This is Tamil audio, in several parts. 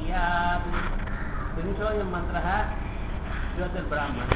स्यात् त्रिंशोऽयं मन्त्रः ज्योतिर्ब्राह्मणे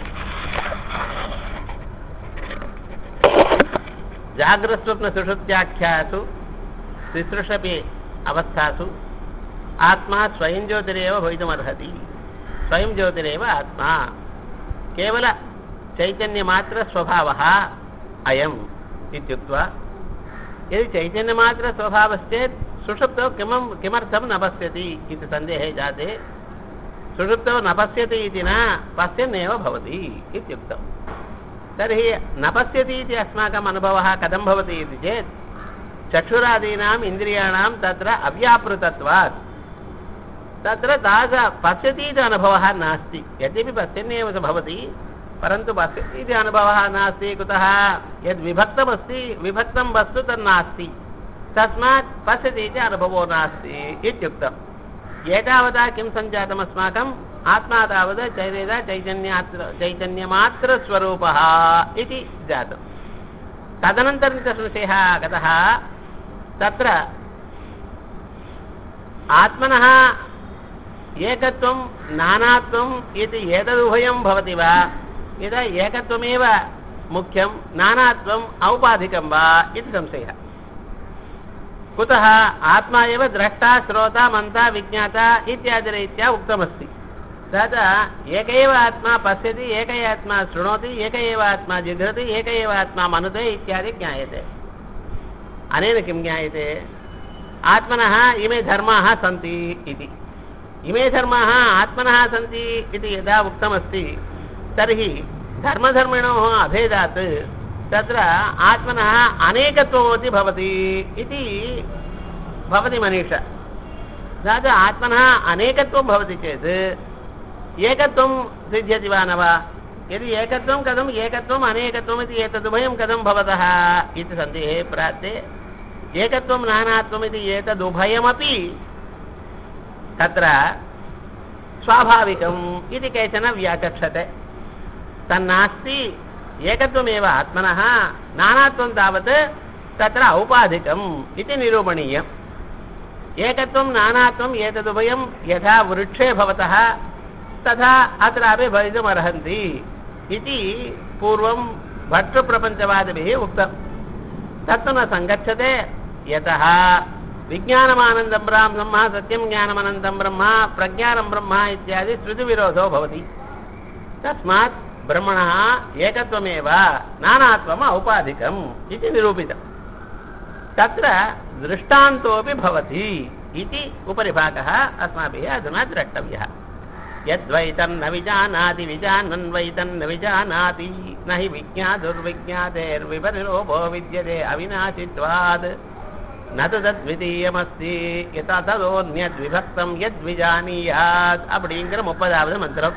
जाग्रस्वप्नसुषुप्त्याख्यासु तिसृषपि अवस्थासु आत्मा स्वयं ज्योतिरेव भवितुमर्हति स्वयं ज्योतिरेव आत्मा केवल चैतन्यमात्रस्वभावः अयम् इत्युक्त्वा यदि चैतन्यमात्रस्वभावश्चेत् सुषुप्तौ किमं किमर्थं न पश्यति इति सन्देहे जाते सुषुप्तौ न पश्यति इति न पश्यन्नेव भवति इत्युक्तम् तर्हि न पश्यति इति अस्माकम् अनुभवः कथं भवति इति चेत् चक्षुरादीनाम् इन्द्रियाणां तत्र अव्यापृतत्वात् तत्र तादृश पश्यति इति अनुभवः नास्ति यद्यपि पश्यन्नेव स भवति परन्तु पश्यति इति अनुभवः नास्ति कुतः यद् विभक्तमस्ति विभक्तं वस्तु तन्नास्ति तस्मात् पश्यति इति अनुभवो नास्ति इत्युक्तम् एतावता किं सञ्जातम् अस्माकम् आत्मा तावत् चैवेद चैतन्यात्र चैतन्यमात्रस्वरूपः इति जातं तदनन्तरं च संशयः आगतः तत्र आत्मनः एकत्वं नानात्वम् इति एतदुभयं भवति वा यदा एकत्वमेव मुख्यं नानात्वम् औपाधिकं वा इति संशयः कुतः आत्मा एव द्रष्टा श्रोता मन्ता विज्ञाता इत्यादिरीत्या उक्तमस्ति तदा एक एव आत्मा पश्यति एक एव आत्मा शृणोति एक एव आत्मा जिघ्रति एक एव आत्मा मनुते इत्यादि ज्ञायते अनेन किं ज्ञायते आत्मनः इमे धर्माः सन्ति इति इमे धर्माः आत्मनः सन्ति इति यदा उक्तमस्ति तर्हि धर्मधर्मिणोः अभेदात् तत्र आत्मनः अनेकत्वमपि भवति इति भवति मनीषा तदा आत्मनः अनेकत्वं भवति चेत् एकत्वं सिद्ध्यति वा न वा यदि एकत्वं कथम् एकत्वम् अनेकत्वम् इति एतदुभयं कथं भवतः इति सन्देहे प्राप्ते एकत्वं नानात्वम् इति एतदुभयमपि तत्र स्वाभाविकम् इति केचन व्याचक्षते तन्नास्ति एकत्वमेव आत्मनः नानात्वं तावत् तत्र औपाधिकम् इति निरूपणीयम् एकत्वं नानात्वम् एतदुभयं यथा वृक्षे भवतः तथा अत्रापि भवितुमर्हन्ति इति पूर्वं भट्टप्रपञ्चवादिभिः उक्तं तत्तु न सङ्गच्छते यतः विज्ञानमानन्दं ब्रह्म सत्यं ज्ञानमनन्तं ब्रह्म प्रज्ञानं ब्रह्म इत्यादि श्रुतिविरोधो भवति तस्मात् ब्रह्मणः एकत्वमेव नानात्वम् औपाधिकम् इति निरूपितम् तत्र दृष्टान्तोऽपि भवति इति उपरिभागः अस्माभिः अधुना द्रष्टव्यः यद्वैतन्न विजानाति विजानन्वैतन्न विजानाति न हि विज्ञातुर्विज्ञातेर्विपरिलोभो विद्यते अविनाशित्वात् न तु தத்விதீயமஸ்தி யதா ததோன்யத்விபக்தம் யத்விஜானியாத் அப்படிங்கிற முப்பதாவது மந்திரம்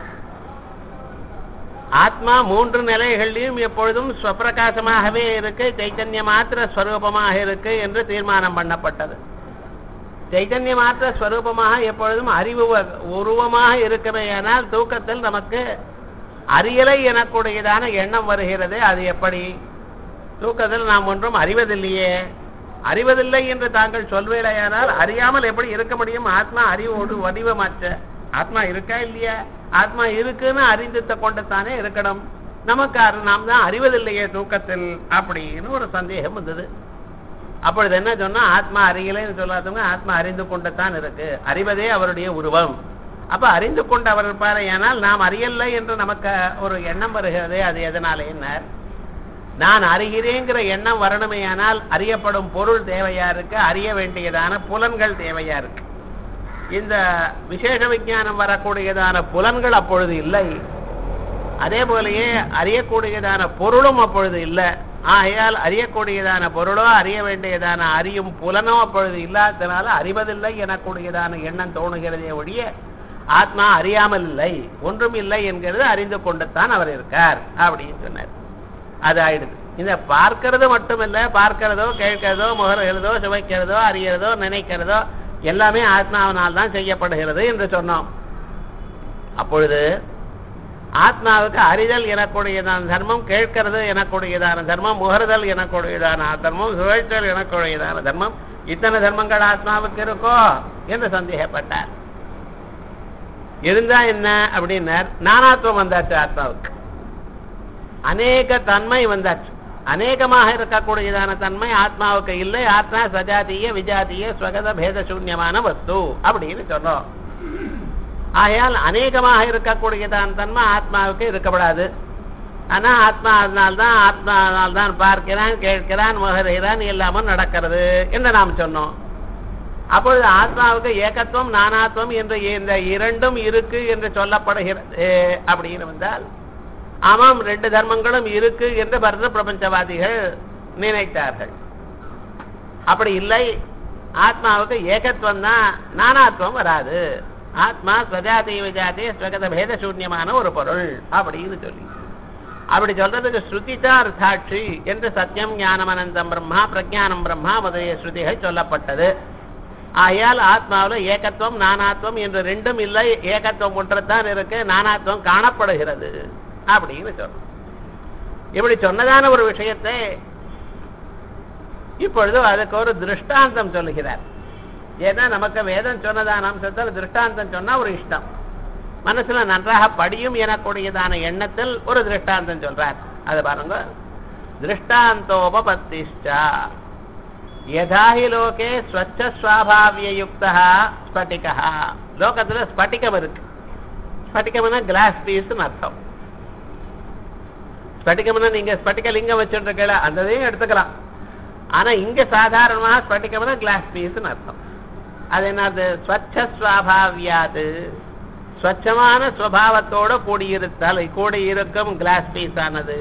ஆத்மா மூன்று நிலைகளிலும் எப்பொழுதும் ஸ்வப்பிரகாசமாகவே இருக்கு சைத்தன்ய மாத்திர ஸ்வரூபமாக இருக்கு என்று தீர்மானம் பண்ணப்பட்டது சைத்தன்ய மாத்திர ஸ்வரூபமாக எப்பொழுதும் அறிவு உருவமாக இருக்குமேயானால் தூக்கத்தில் நமக்கு அறியலை எனக்கூடியதான எண்ணம் வருகிறது அது எப்படி தூக்கத்தில் நாம் ஒன்றும் அறிவதில்லையே அறிவதில்லை என்று தாங்கள் சொல்வேலையானால் அறியாமல் எப்படி இருக்க முடியும் ஆத்மா அறிவோடு வடிவமாற்ற ஆத்மா இருக்கா இல்லையா ஆத்மா இருக்குன்னு அறிந்து கொண்டு தானே இருக்கணும் நமக்கு நாம் தான் அறிவதில்லையே தூக்கத்தில் அப்படின்னு ஒரு சந்தேகம் வந்தது அப்பொழுது என்ன சொன்னா ஆத்மா அறியலைன்னு சொல்லாதவங்க ஆத்மா அறிந்து கொண்டு தான் இருக்கு அறிவதே அவருடைய உருவம் அப்ப அறிந்து கொண்டு அவர் இருப்பாரு ஏனால் நாம் அறியலை என்று நமக்கு ஒரு எண்ணம் வருகிறது அது எதனால என்ன நான் அறிகிறேங்கிற எண்ணம் வரணுமே ஆனால் அறியப்படும் பொருள் தேவையா இருக்கு அறிய வேண்டியதான புலன்கள் தேவையா இருக்கு இந்த விசேஷ விஞ்ஞானம் வரக்கூடியதான புலன்கள் அப்பொழுது இல்லை அதே போலயே அறியக்கூடியதான பொருளும் அப்பொழுது இல்லை ஆகையால் அறியக்கூடியதான பொருளோ அறிய வேண்டியதான அறியும் புலனோ அப்பொழுது இல்லாததுனால அறிவதில்லை எனக்கூடியதான எண்ணம் தோணுகிறதே ஒழிய ஆத்மா அறியாமல் இல்லை ஒன்றும் இல்லை என்கிறது அறிந்து கொண்டுத்தான் அவர் இருக்கார் அப்படின்னு சொன்னார் அது ஆயிடுது இந்த பார்க்கறது மட்டுமில்ல பார்க்கிறதோ கேட்கிறதோ முகர்கிறதோ சுவைக்கிறதோ அறிகிறதோ நினைக்கிறதோ எல்லாமே ஆத்மாவினால் தான் செய்யப்படுகிறது என்று சொன்னோம் அப்பொழுது ஆத்மாவுக்கு அறிதல் எனக்கூடியதான தர்மம் கேட்கிறது எனக்கூடியதான தர்மம் முகர்தல் எனக்கூடியதான தர்மம் சுழற்றல் எனக்கூடியதான தர்மம் இத்தனை தர்மங்கள் ஆத்மாவுக்கு இருக்கோ என்று சந்தேகப்பட்டார் இருந்தா என்ன அப்படின்னார் நானாத்துவம் வந்தாச்சு ஆத்மாவுக்கு அநேக தன்மை வந்தாச்சு அநேகமாக இருக்கக்கூடியதான தன்மை ஆத்மாவுக்கு இல்லை ஆத்மா சஜாத்திய விஜாத்திய ஸ்வகத பேத சூன்யமான வஸ்து அப்படின்னு சொல்றோம் ஆகையால் அநேகமாக இருக்கக்கூடியதான தன்மை ஆத்மாவுக்கு இருக்கப்படாது ஆனா ஆத்மா அதனால்தான் ஆத்மானால்தான் பார்க்கிறான் கேட்கிறான் முகர்கிறான் எல்லாமும் நடக்கிறது என்று நாம் சொன்னோம் அப்பொழுது ஆத்மாவுக்கு ஏகத்துவம் நானாத்துவம் என்று இந்த இரண்டும் இருக்கு என்று சொல்லப்படுகிறது அப்படின்னு வந்தால் ஆமாம் ரெண்டு தர்மங்களும் இருக்கு என்று பரத பிரபஞ்சவாதிகள் நினைத்தார்கள் அப்படி இல்லை ஆத்மாவுக்கு ஏகத்துவம் தான் நானாத்துவம் வராது ஆத்மா ஸ்வஜாதி விஜாதி ஸ்வகத பேத சூன்யமான ஒரு பொருள் அப்படின்னு சொல்லி அப்படி சொல்றதுக்கு ஸ்ருதிதா அர்த்தாட்சி என்று சத்தியம் ஞானம் அனந்தம் பிரம்மா பிரஜானம் பிரம்மா முதலிய ஸ்ருதிகள் சொல்லப்பட்டது ஆகையால் ஆத்மாவில் ஏகத்துவம் நானாத்துவம் என்று ரெண்டும் இல்லை ஏகத்துவம் ஒன்றுதான் இருக்கு நானாத்துவம் காணப்படுகிறது அப்படின்னு சொல்றோம் இப்படி சொன்னதான ஒரு விஷயத்தை இப்பொழுது அதுக்கு ஒரு திருஷ்டாந்தம் சொல்லுகிறார் ஏன்னா நமக்கு வேதம் சொன்னதான அம்சத்தில் திருஷ்டாந்தம் சொன்னா ஒரு இஷ்டம் மனசுல நன்றாக படியும் எனக்கூடியதான எண்ணத்தில் ஒரு திருஷ்டாந்தம் சொல்றார் அது பாருங்க திருஷ்டாந்தோபபத்திஷ்டா யதாஹி லோகே ஸ்வச்ச ஸ்வாபாவியுக்தா ஸ்பட்டிகா லோகத்துல ஸ்பட்டிகம் இருக்கு ஸ்பட்டிகம்னா கிளாஸ் பீஸ்னு அர்த்தம் ஸ்பட்டிகம்னா நீங்க ஸ்பட்டிக லிங்கம் வச்சுட்டு இருக்கல அந்த இதையும் எடுத்துக்கலாம் ஆனா இங்க சாதாரணமாக ஸ்பட்டிகம்னா கிளாஸ் பீஸ்னு அர்த்தம் அது என்னது ஸ்வச்ச ஸ்வாபாவியாது ஸ்வச்சமான சுவாவத்தோட கூடியிருத்தல் கூடியிருக்கும் கிளாஸ் பீஸ் ஆனது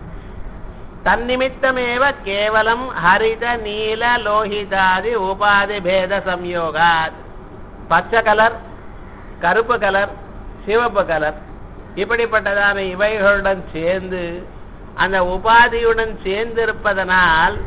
தன்னிமித்தமேவ கேவலம் ஹரித நீல லோஹிதாதி உபாதி பேத சம்யோகாத் பச்சை கலர் கருப்பு கலர் சிவப்பு கலர் இப்படிப்பட்டதான இவைகளுடன் சேர்ந்து அந்த உபாதியுடன் சேர்ந்து இருப்பதனால்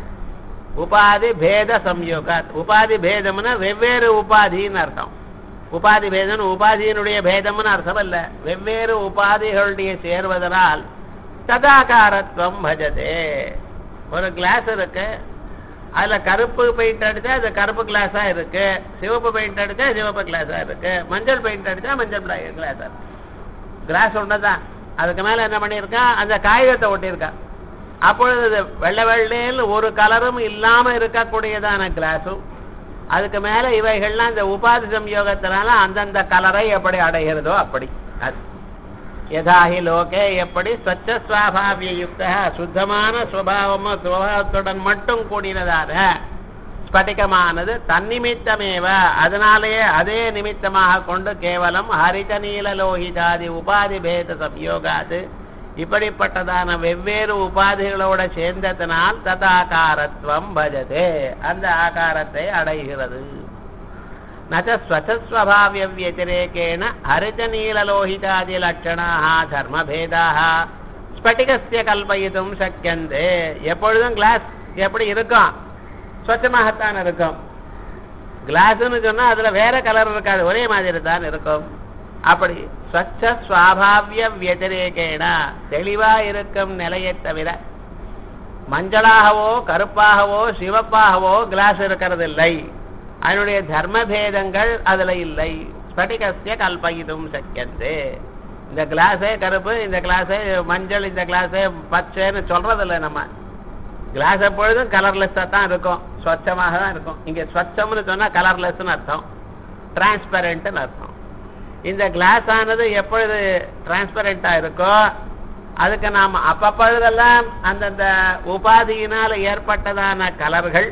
உபாதி பேத சம்யோகாத் உபாதி பேதம்னா வெவ்வேறு உபாதின்னு அர்த்தம் உபாதி பேதம் உபாதியினுடைய பேதம்னு அர்த்தம் அல்ல வெவ்வேறு உபாதிகளுடைய சேர்வதனால் ததாகாரத்துவம் பஜதே ஒரு கிளாஸ் இருக்கு அதுல கருப்பு பெயிண்ட் அடிச்சா அது கருப்பு கிளாஸா இருக்கு சிவப்பு பெயிண்ட் அடிச்சா சிவப்பு கிளாஸா இருக்கு மஞ்சள் பெயிண்ட் அடிச்சா மஞ்சள் கிளாஸா இருக்கு கிளாஸ் ஒண்ணுதான் அதுக்கு மேல என்ன பண்ணியிருக்கான் அந்த காகிதத்தை ஒட்டியிருக்கான் அப்பொழுது இது வெள்ளை வெள்ளையில் ஒரு கலரும் இல்லாம இருக்கக்கூடியதான கிளாஸும் அதுக்கு மேல இவைகள்லாம் இந்த உபாதி சம்யோகத்தினால அந்தந்த கலரை எப்படி அடைகிறதோ அப்படி அது யதாஹி லோகே எப்படி ஸ்வச்ச சுவாபாவியுக்த சுத்தமான சுவாவமும் சுபாவத்துடன் மட்டும் கூடினதான ஸ்பட்டிகமானது தன்னிமித்தமேவ அதனாலேயே அதே நிமித்தமாக கொண்டு கேவலம் ஹரித நீல லோகிதாதி உபாதி பேத சம்யோகாது இப்படிப்பட்டதான வெவ்வேறு உபாதிகளோட சேர்ந்ததனால் ததாகாரத்துவம் பஜதே அந்த ஆகாரத்தை அடைகிறது நச்ச ஸ்வச்சஸ்வபாவிய வத்திரேகேண ஹரித நீலலோஹிதாதி லட்சணாக தர்மபேதாக ஸ்பட்டிகஸ்ய கல்பயித்தும் சக்கியந்தே எப்பொழுதும் கிளாஸ் எப்படி இருக்கும் ஸ்வச்சமாகத்தான் இருக்கும் கிளாஸ்னு சொன்னா அதுல வேற கலர் இருக்காது ஒரே மாதிரி தான் இருக்கும் அப்படி ஸ்வச்ச சுவாபாவிய வத்திரேகேண தெளிவா இருக்கும் நிலையை தவிர மஞ்சளாகவோ கருப்பாகவோ சிவப்பாகவோ கிளாஸ் இருக்கிறது இல்லை அதனுடைய தர்ம பேதங்கள் அதுல இல்லை ஸ்படிகசிய கல்பயிதும் சக்கியந்து இந்த கிளாஸே கருப்பு இந்த கிளாஸே மஞ்சள் இந்த கிளாஸே பச்சைன்னு சொல்றது இல்லை நம்ம கிளாஸ் எப்பொழுதும் கலர்லெஸ்ஸா தான் இருக்கும் ஸ்வச்சமாக தான் இருக்கும் இங்க ஸ்வச்சம்னு சொன்னா கலர்லெஸ்ன்னு அர்த்தம் டிரான்ஸ்பரண்ட்னு அர்த்தம் இந்த கிளாஸ் ஆனது எப்பொழுது டிரான்ஸ்பரண்டா இருக்கோ அதுக்கு நாம் அப்பப்பொழுதெல்லாம் அந்தந்த உபாதியினால் ஏற்பட்டதான கலர்கள்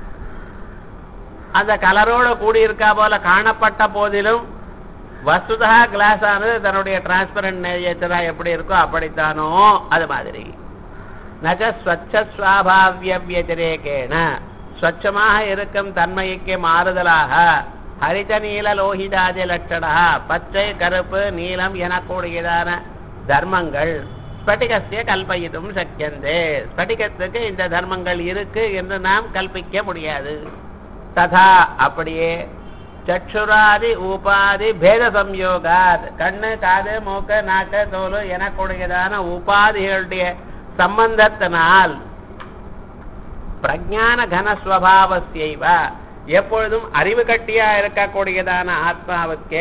அந்த கலரோட கூடியிருக்கா போல காணப்பட்ட போதிலும் வசுதா கிளாஸ் ஆனது தன்னுடைய டிரான்ஸ்பரண்ட் நேச்சரா எப்படி இருக்கோ அப்படித்தானோ அது மாதிரி நக ஸ்வச்ச சுவாபாவிய வத்திரேகேன ஸ்வச்சமாக இருக்கும் தன்மைக்கு மாறுதலாக ஹரித நீல லோகிதாதி லட்சணா பச்சை கருப்பு நீலம் எனக்கூடியதான தர்மங்கள் ஸ்பட்டிகசிய கல்பயிதும் சக்கியந்தே ஸ்பட்டிகத்துக்கு இந்த தர்மங்கள் இருக்கு என்று நாம் கல்பிக்க முடியாது ததா அப்படியே சச்சுராதி உபாதி பேத சம்யோகாத் கண்ணு காது மூக்கு நாக்கு தோல் எனக்கூடியதான உபாதிகளுடைய சம்பந்தத்தினால் பிரஜான கனஸ்வபாவசியைவ எப்பொழுதும் அறிவு கட்டியா இருக்கக்கூடியதான ஆத்மாவுக்கே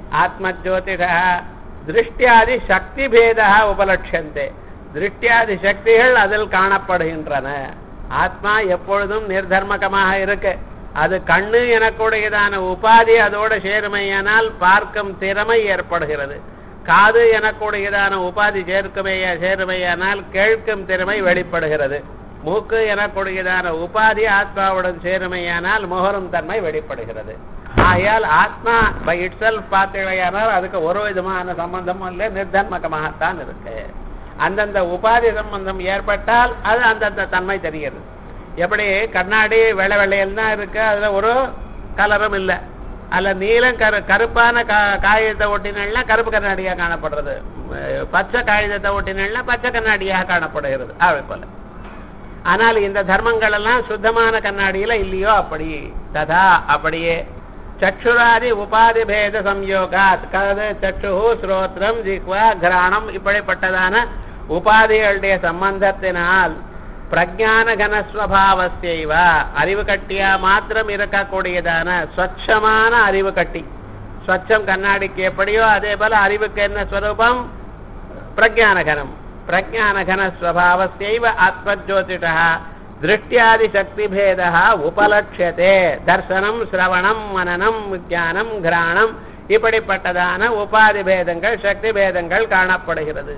ஆத்மஜோதிஷ திருஷ்டியாதி சக்தி பேதா உபலட்சந்தே திருஷ்டியாதி சக்திகள் அதில் காணப்படுகின்றன ஆத்மா எப்பொழுதும் நிர்தர்மகமாக இருக்கு அது கண்ணு எனக்கூடியதான உபாதி அதோட சேருமையானால் பார்க்கும் திறமை ஏற்படுகிறது காது எனக்கூடியதான உபாதி சேர்க்குமே சேருமையானால் கேட்கும் திறமை வெளிப்படுகிறது மூக்கு எனக்கூடியதான உபாதி ஆத்மாவுடன் சேருமையானால் முகரும் தன்மை வெளிப்படுகிறது ஆகையால் ஆத்மா பை இட் செல்ஃப் பார்த்தீங்களேயானால் அதுக்கு ஒரு விதமான சம்பந்தமும் இல்லை நிர்தர்மகமாகத்தான் இருக்கு அந்தந்த உபாதி சம்பந்தம் ஏற்பட்டால் அது அந்தந்த தன்மை தெரிகிறது எப்படி கண்ணாடி வெள்ளை வெள்ளையில் தான் இருக்கு அதுல ஒரு கலரும் இல்லை அல்ல நீலம் கரு கருப்பான கா காகிதத்தை ஒட்டினா கருப்பு கண்ணாடியா காணப்படுறது அஹ் பச்சை காகிதத்தை ஒட்டினா பச்சை கண்ணாடியாக காணப்படுகிறது அப்படி போல ஆனால் இந்த தர்மங்கள் எல்லாம் சுத்தமான கண்ணாடியில இல்லையோ அப்படி ததா அப்படியே சக்ஷுராதி உபாதி பேத சம்யோகாத் கது சக்ஷு ஸ்ரோத்ரம் ஜிக்வா கிராணம் இப்படிப்பட்டதான உபாதிகளுடைய சம்பந்தத்தினால் பிரஜான கனஸ்வபாவஸ்யைவ அறிவு கட்டியா மாத்திரம் இருக்கக்கூடியதான ஸ்வச்சமான அறிவு கட்டி ஸ்வச்சம் கண்ணாடிக்கு எப்படியோ அதே போல அறிவுக்கு என்ன ஸ்வரூபம் பிரஜானகனம் பிரஜானகனஸ்வபாவஸ்யைவ ஆத்மஜோதிஷ திருஷ்டியாதி சக்திபேத உபலட்சியதே தர்சனம் சிரவணம் மனனம் விஜானம் கிராணம் இப்படிப்பட்டதான உபாதி பேதங்கள் சக்தி பேதங்கள் காணப்படுகிறது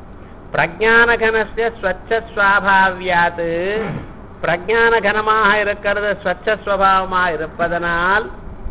பிரஜானகனஸ்ய ஸ்வச்ச ஸ்வாபாவியாத் பிரஜானகனமாக இருக்கிறது ஸ்வச்ச ஸ்வபாவமாக இருப்பதனால்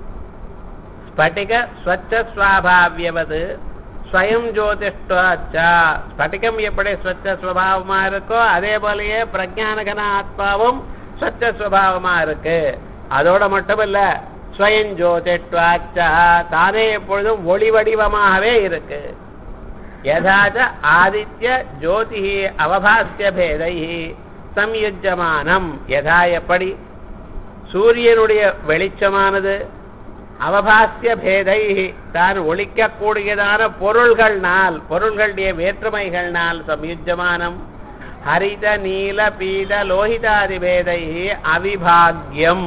ஸ்பட்டிக ஸ்வச்ச ஸ்வாபாவியவது ஸ்வயம் ஜோதிஷ்டாச்சா ஸ்பட்டிகம் எப்படி ஸ்வச்ச ஸ்வபாவமா இருக்கோ அதே போலயே பிரஜானகன ஆத்மாவும் ஸ்வச்ச ஸ்வபாவமா இருக்கு அதோட மட்டும் இல்ல ஸ்வயம் ஜோதிஷ்டாச்சா தானே எப்பொழுதும் ஒளி வடிவமாகவே இருக்கு யதாச்ச ஆதித்ய ஜோதி அவபாசிய பேதை சம்யுஜமானம் யதா எப்படி சூரியனுடைய வெளிச்சமானது அவபாசிய பேதை தான் ஒழிக்கக்கூடியதான பொருள்கள்னால் பொருள்களுடைய வேற்றுமைகள்னால் சம்யுஜமானம் ஹரித நீல பீத லோகிதாதி பேதை அவிபாகியம்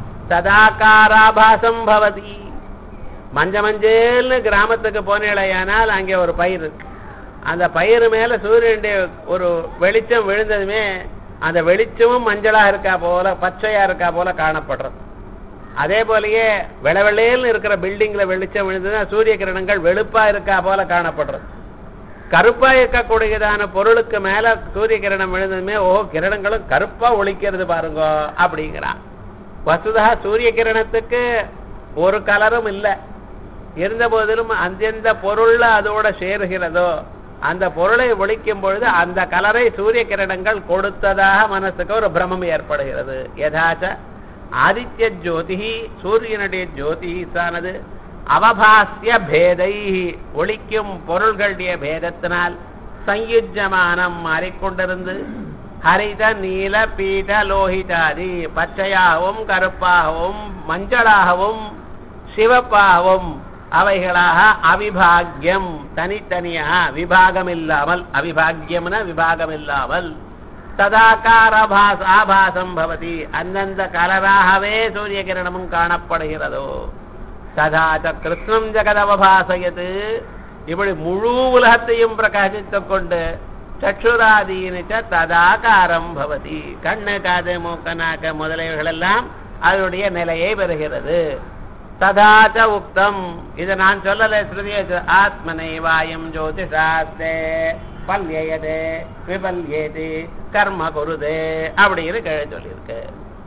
சதாகாராபாசம் பவதி மஞ்ச மஞ்சள்னு கிராமத்துக்கு போனேடையானால் அங்கே ஒரு பயிர் இருக்கு அந்த பயிர் மேல சூரியனுடைய ஒரு வெளிச்சம் விழுந்ததுமே அந்த வெளிச்சமும் மஞ்சளா இருக்கா போல பச்சையா இருக்கா போல காணப்படுறது அதே போலயே வெள வெள்ளையல்னு இருக்கிற பில்டிங்ல வெளிச்சம் விழுந்ததுன்னா சூரிய கிரணங்கள் வெளுப்பா இருக்கா போல காணப்படுறது கருப்பா இருக்கக்கூடியதான பொருளுக்கு மேல சூரிய கிரணம் விழுந்ததுமே ஓ கிரணங்களும் கருப்பா ஒழிக்கிறது பாருங்க அப்படிங்கிறான் வசுதா சூரிய கிரணத்துக்கு ஒரு கலரும் இல்லை இருந்த போதிலும் அந்தெந்த பொருள்ல அதோட சேருகிறதோ அந்த பொருளை ஒழிக்கும் பொழுது அந்த கலரை சூரிய கிரணங்கள் கொடுத்ததாக மனசுக்கு ஒரு பிரமம் ஏற்படுகிறது யதாச்ச ஆதித்ய ஜோதி சூரியனுடைய ஜோதிஷானது அவபாசிய பேதை ஒழிக்கும் பொருள்களுடைய பேதத்தினால் சயுஜமானம் மாறிக்கொண்டிருந்து ஹரித நீல பீட லோகிதாதி பச்சையாகவும் கருப்பாகவும் மஞ்சளாகவும் சிவப்பாகவும் அவைகளாக அவிபாகியம் தனித்தனியாக விபாகம் இல்லாமல் அவிபாகியம்னா விபாகம் இல்லாமல் ததாகார பாஸ் ஆபாசம் பவதி அந்தந்த கலராகவே சூரிய கிரணமும் காணப்படுகிறதோ ததாச்ச கிருஷ்ணம் ஜெகதவபாசயது இப்படி முழு உலகத்தையும் பிரகாசித்துக் கொண்டு சக்ஷுராதீனிச்ச ததாகாரம் பவதி கண்ணு காது மூக்க நாக்க முதலியவைகள் எல்லாம் அதனுடைய நிலையை பெறுகிறது ததாச்ச உக்தம் இதை நான் சொல்லல ஸ்ருதிய ஆத்மனை வாயம் ஜோதிஷாஸ்தே பல்யதே விபல்யேதி கர்ம குருதே அப்படின்னு கீழே சொல்லியிருக்கு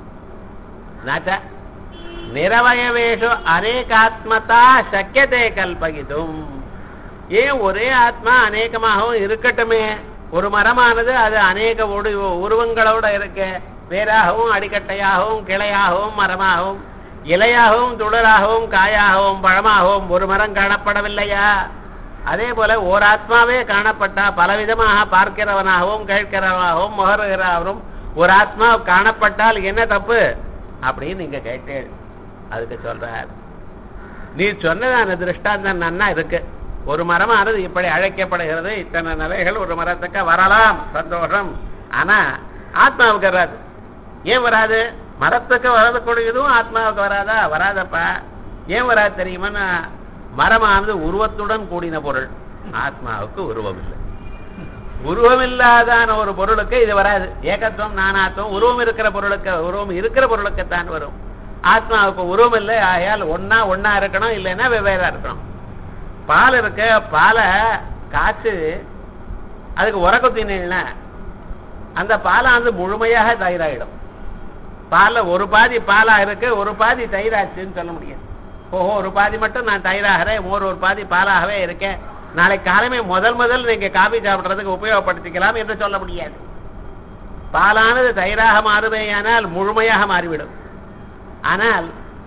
நச்ச நிரவயவேஷு அநேகாத்மதா சக்கியத்தை கல்பகிதும் ஏன் ஒரே ஆத்மா அநேகமாகவும் இருக்கட்டுமே ஒரு மரமானது அது அநேக உடு உருவங்களோட இருக்க வேறாகவும் அடிக்கட்டையாகவும் கிளையாகவும் மரமாகவும் இலையாகவும் துளராகவும் காயாகவும் பழமாகவும் ஒரு மரம் காணப்படவில்லையா அதே போல ஓர் ஆத்மாவே காணப்பட்டா பலவிதமாக பார்க்கிறவனாகவும் கேட்கிறவனாகவும் முகருகிறவரும் ஒரு ஆத்மா காணப்பட்டால் என்ன தப்பு அப்படின்னு நீங்க கேட்டேன் அதுக்கு சொல்றார் நீ சொன்னதான திருஷ்டாந்தம் நன்னா இருக்கு ஒரு மரமானது இப்படி அழைக்கப்படுகிறது இத்தனை நிலைகள் ஒரு மரத்துக்கு வரலாம் சந்தோஷம் ஆனா ஆத்மாவுக்கு வராது ஏன் வராது மரத்துக்கு வரக்கூடியதும் ஆத்மாவுக்கு வராதா வராதப்பா ஏன் வராது தெரியுமா மரமானது உருவத்துடன் கூடின பொருள் ஆத்மாவுக்கு உருவம் இல்லை உருவம் இல்லாதான ஒரு பொருளுக்கு இது வராது ஏகத்துவம் நானாத்துவம் உருவம் இருக்கிற பொருளுக்கு உருவம் இருக்கிற பொருளுக்குத்தான் வரும் ஆத்மாவுக்கு உருவம் இல்லை ஆகையால் ஒன்னா ஒன்னா இருக்கணும் இல்லைன்னா வெவ்வேறா இருக்கணும் பால் இருக்க பாலை காய்ச்சி அதுக்கு உரக்குத்தினா அந்த பாலானது முழுமையாக தயிராயிடும் பால்ல ஒரு பாதி பாலா இருக்கு ஒரு பாதி தயிராச்சுன்னு சொல்ல முடியாது ஓஹோ ஒரு பாதி மட்டும் நான் தயிராகிறேன் மோர் ஒரு பாதி பாலாகவே இருக்கேன் நாளைக்கு காலமே முதல் முதல் நீங்க காபி சாப்பிடுறதுக்கு உபயோகப்படுத்திக்கலாம் என்று சொல்ல முடியாது பாலானது தயிராக மாறுமேயானால் முழுமையாக மாறிவிடும் ஆனால்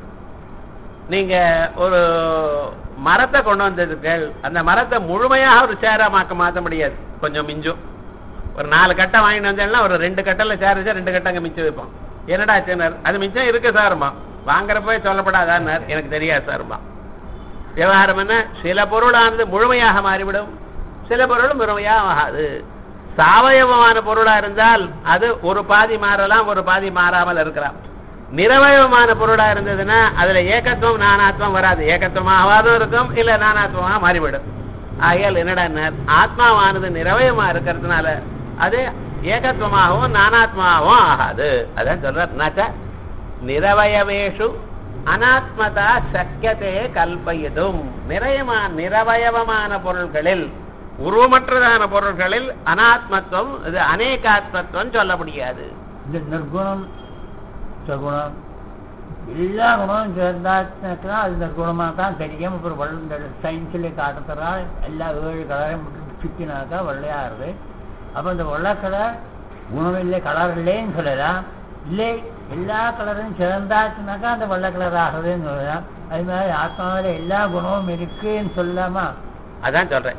நீங்க ஒரு மரத்தை கொண்டு வந்திருக்கீர்கள் அந்த மரத்தை முழுமையாக ஒரு சேரமாக்க மாற்ற முடியாது கொஞ்சம் மிஞ்சும் ஒரு நாலு கட்டை வாங்கிட்டு வந்தேன்னா ஒரு ரெண்டு கட்டில் சேர் வச்சா ரெண்டு கட்டை அங்கே மிச்சம் வைப்போம் என்னடா சேனர் அது மிச்சம் இருக்கு சார்மா வாங்குறப்பவே சொல்லப்படாதான்னார் எனக்கு தெரியாது சார்மா விவகாரம் என்ன சில பொருளானது முழுமையாக மாறிவிடும் சில பொருள் முழுமையாக ஆகாது சாவயவமான பொருளா இருந்தால் அது ஒரு பாதி மாறலாம் ஒரு பாதி மாறாமல் இருக்கலாம் நிரவயவமான பொருளா இருந்ததுன்னா அதுல ஏகத்துவம் நானாத்வம் வராது ஏகத்துவமாகவும் இருக்கும் இல்ல நானாத்வமாக மாறிவிடும் ஆகையால் என்னடா ஆத்மாவானது நிரவயமா இருக்கிறதுனால அது ஏகத்துவமாகவும் நானாத்மாவும் ஆகாது அதான் சொல்றார் நச்ச நிரவயவேஷு அனாத்மதா சக்கியத்தையே கல்பயதும் நிறையமா நிரவயவமான பொருள்களில் உருவமற்றதான பொருள்களில் அனாத்மத்துவம் இது அநேகாத்மத்துவம் சொல்ல முடியாது இந்த நிர்குணம் சகுணம் எல்லா குணமும் சேர்ந்தாச்சுனா அது நிர்குணமாக தான் தெரியும் அப்புறம் வெள்ள இந்த சயின்ஸில் காட்டுறா எல்லா ஏழு கலரையும் சுற்றினாக்கா வெள்ளையாகிறது அப்போ இந்த வெள்ளை கலர் குணம் இல்லை கலர் இல்லைன்னு சொல்லலாம் இல்லை எல்லா கலரும் சேர்ந்தாச்சுனாக்கா அந்த வெள்ளை கலர் ஆகுதுன்னு சொல்லலாம் அது மாதிரி ஆத்மாவில் எல்லா குணமும் இருக்குன்னு சொல்லலாமா அதான் சொல்றேன்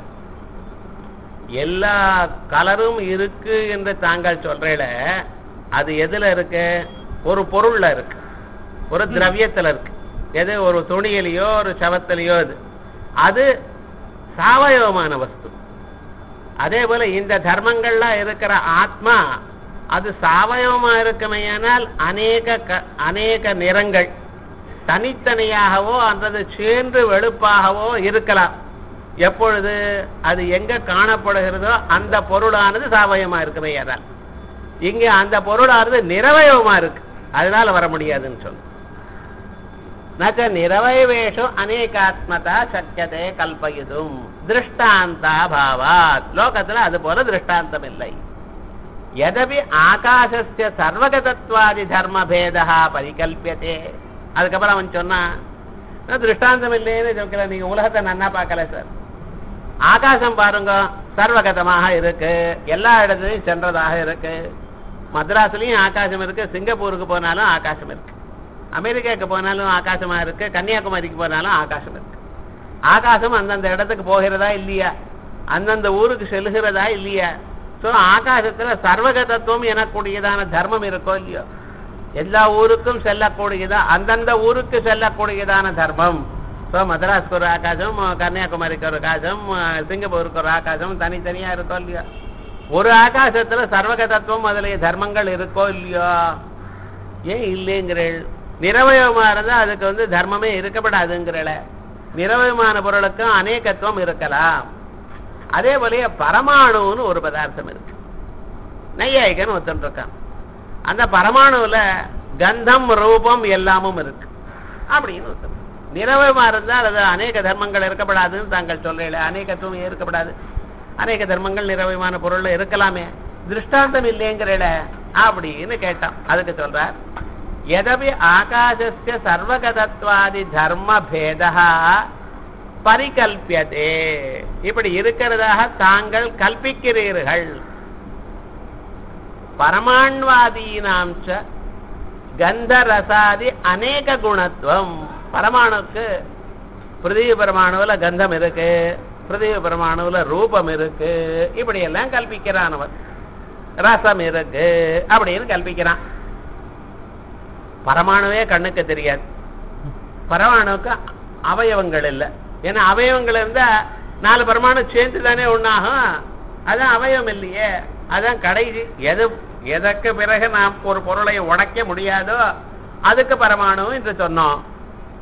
எல்லா கலரும் இருக்கு என்று தாங்கள் சொல்றேல அது எதுல இருக்கு ஒரு பொருள்ல இருக்கு ஒரு திரவியத்துல இருக்கு எது ஒரு துணியிலையோ ஒரு சவத்திலையோ அது அது சாவயவமான வஸ்து அதே போல இந்த தர்மங்கள்லாம் இருக்கிற ஆத்மா அது சாவயவமா இருக்குமையானால் அநேக க- அநேக நிறங்கள் தனித்தனியாகவோ அல்லது சேர்ந்து வெளுப்பாகவோ இருக்கலாம் எப்பொழுது அது எங்க காணப்படுகிறதோ அந்த பொருளானது சாவயமா இருக்குமையானால் இங்க அந்த பொருளானது நிறவயவமா இருக்கு அதனால வர முடியாதுன்னு சொல்லு நச்ச நிரவயவேஷு அநேகாத்மதா சக்கியதே கல்பயுதும் திருஷ்டாந்தா பாவாத் லோகத்துல அது போல திருஷ்டாந்தம் இல்லை எதபி ஆகாசஸ்ய சர்வகதத்வாதி தர்ம பேதா பரிகல்பியதே அதுக்கப்புறம் அவன் சொன்னான் "நான் திருஷ்டாந்தம் இல்லைன்னு சொல்கிற நீங்க உலகத்தை நன்னா பார்க்கல சார் ஆகாசம் பாருங்க சர்வகதமாக இருக்கு எல்லா இடத்துலையும் சென்றதாக இருக்கு மദ്രാஸ்லயும் ஆகாசம் இருக்கு சிங்கப்பூருக்கு போனாலும் ஆகாசம் இருக்கு அமெரிக்காவுக்கு போனாலும் ஆகாசமா இருக்கு கன்னியாகுமரிக்கு போனாலும் ஆகாசம் இருக்கு ஆகாசம் அந்தந்த இடத்துக்கு போகிறதா இல்லையா அந்தந்த ஊருக்கு செல்லுகிறதா இல்லையா சோ ஆகாசத்துல சர்வகதத்துவம் எனக்கூடியதான தர்மம் இருக்கோ இல்லையோ எல்லா ஊருக்கும் செல்லக்கூடியதா அந்தந்த ஊருக்கு செல்லக்கூடியதான தர்மம் ஸோ மദ്രാஸ்க்கு ஒரு ஆகாசம் கன்னியாகுமரிக்கு ஒரு ஆகாசம் சிங்கப்பூருக்கு ஒரு ஆகாசம் தனித்தனியா இருக்கோ இல்லையோ ஒரு ஆகாசத்துல சர்வகதத்துவம் அதுல தர்மங்கள் இருக்கோ இல்லையோ ஏன் இல்லைங்கிறள் நிரவயமா இருந்தா அதுக்கு வந்து தர்மமே இருக்கப்படாதுங்கிறல நிரவயமான பொருளுக்கும் அநேகத்துவம் இருக்கலாம் அதே போலயே பரமாணுன்னு ஒரு பதார்த்தம் இருக்கு நையாயிகன் ஒருத்தன் இருக்கான் அந்த பரமாணுல கந்தம் ரூபம் எல்லாமும் இருக்கு அப்படின்னு ஒருத்தன் நிரவயமா இருந்தால் அது அநேக தர்மங்கள் இருக்கப்படாதுன்னு தாங்கள் சொல்றீங்களே அநேகத்துவம் இருக்கப்படாது அநேக தர்மங்கள் நிரவயமான பொருள்ல இருக்கலாமே திருஷ்டாந்தம் இல்லைங்கிறல அப்படின்னு கேட்டான் அதுக்கு சொல்றார் எதபி ஆகாசஸ்ய சர்வகதத்வாதி தர்ம பேதா பரிகல்பியதே இப்படி இருக்கிறதாக தாங்கள் கல்பிக்கிறீர்கள் பரமாண்வாதீனாம் ச கந்தரசாதி அநேக குணத்துவம் பரமாணுக்கு பிருத்திவி பரமாணுவில் கந்தம் இருக்கு பிருத்திவி பரமாணுவில் ரூபம் இருக்கு இப்படி எல்லாம் கல்பிக்கிறானவன் ரசம் இருக்கு அப்படின்னு கல்பிக்கிறான் பரமாணுவே கண்ணுக்கு தெரியாது பரமாணுக்கு அவயவங்கள் இல்லை ஏன்னா அவயவங்கள் இருந்தா நாலு பரமாணு சேர்ந்து தானே ஒண்ணாகும் அதான் அவயவம் இல்லையே அதான் கடைசி எது எதற்கு பிறகு நாம் ஒரு பொருளை உடைக்க முடியாதோ அதுக்கு பரமாணு என்று சொன்னோம்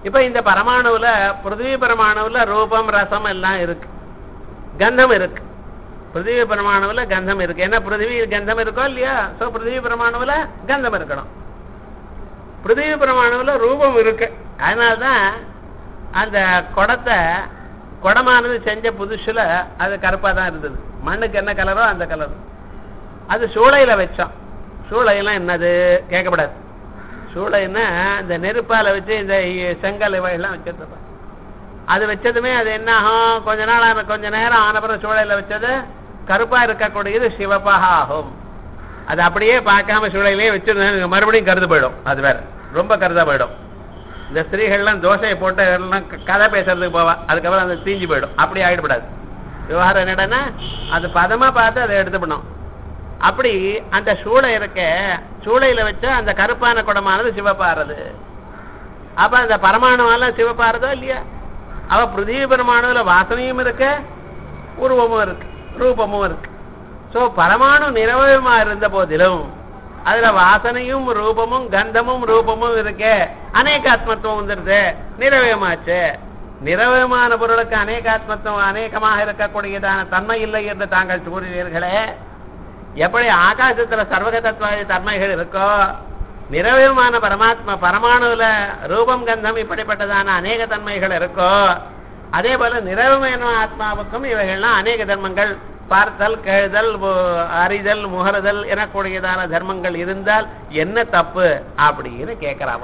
இப்ப இந்த பரமாணுவுல பிருத்திவி பரமாணுவுல ரூபம் ரசம் எல்லாம் இருக்கு கந்தம் இருக்கு பிருத்திவி பரமாணுவுல கந்தம் இருக்கு ஏன்னா பிருத்திவி கந்தம் இருக்கோ இல்லையா சோ பிருத்திவி பரமாணுவுல கந்தம் இருக்கணும் பிருத்திவி பிரமாணத்துல ரூபம் இருக்கு அதனால்தான் அந்த குடத்தை குடமானது செஞ்ச புதுசுல அது கருப்பா தான் இருந்தது மண்ணுக்கு என்ன கலரோ அந்த கலர் அது சூளையில வச்சோம் சூளையெல்லாம் என்னது கேட்கப்படாது சூளைன்னா இந்த நெருப்பால வச்சு இந்த செங்கல் இவையெல்லாம் வச்சிருப்பாங்க அது வச்சதுமே அது என்ன ஆகும் கொஞ்ச நாள் ஆன கொஞ்ச நேரம் ஆன பிறகு சூளையில வச்சது கருப்பா இருக்கக்கூடியது சிவப்பாக ஆகும் அது அப்படியே பார்க்காம சூளையிலேயே வச்சிருந்தாங்க மறுபடியும் கருது போயிடும் அது வேற ரொம்ப கருதா போயிடும் இந்த ஸ்திரீகள்லாம் தோசையை போட்டு எல்லாம் க- கதை பேசுறதுக்கு போவா அதுக்கப்புறம் அது தீஞ்சு போயிடும் அப்படி ஆயிடப்படாது விவகாரம் என்னடனா அது பதமா பார்த்து அதை எடுத்துக்கணும் அப்படி அந்த சூளை இருக்க சூளையில வச்சா அந்த கருப்பான குடமானது சிவப்பாறது அப்ப அந்த பரமாணுவெல்லாம் சிவப்பாறதோ இல்லையா அவ பிருத்திவி பரமாணுல வாசனையும் இருக்கு உருவமும் இருக்கு ரூபமும் இருக்கு சோ பரமாணு நிரவயமா இருந்த போதிலும் அதுல வாசனையும் ரூபமும் கந்தமும் ரூபமும் இருக்கே அநேகாத்மத்துவம் வந்துருது நிரவயமாச்சு நிரவயமான பொருளுக்கு அநேகாத்மத்துவம் அநேகமாக இருக்கக்கூடியதான தன்மை இல்லை என்று தாங்கள் கூறுவீர்களே எப்படி ஆகாசத்துல சர்வக தத்துவாதி தன்மைகள் இருக்கோ நிரவயமான பரமாத்மா பரமாணுல ரூபம் கந்தம் இப்படிப்பட்டதான அநேக தன்மைகள் இருக்கோ அதே போல நிரவயமான ஆத்மாவுக்கும் இவைகள்லாம் அநேக தர்மங்கள் பார்த்தல் கேழுதல் மு- அறிதல் முகருதல் எனக்கூடியதான தர்மங்கள் இருந்தால் என்ன தப்பு அப்படின்னு கேட்கிறாவ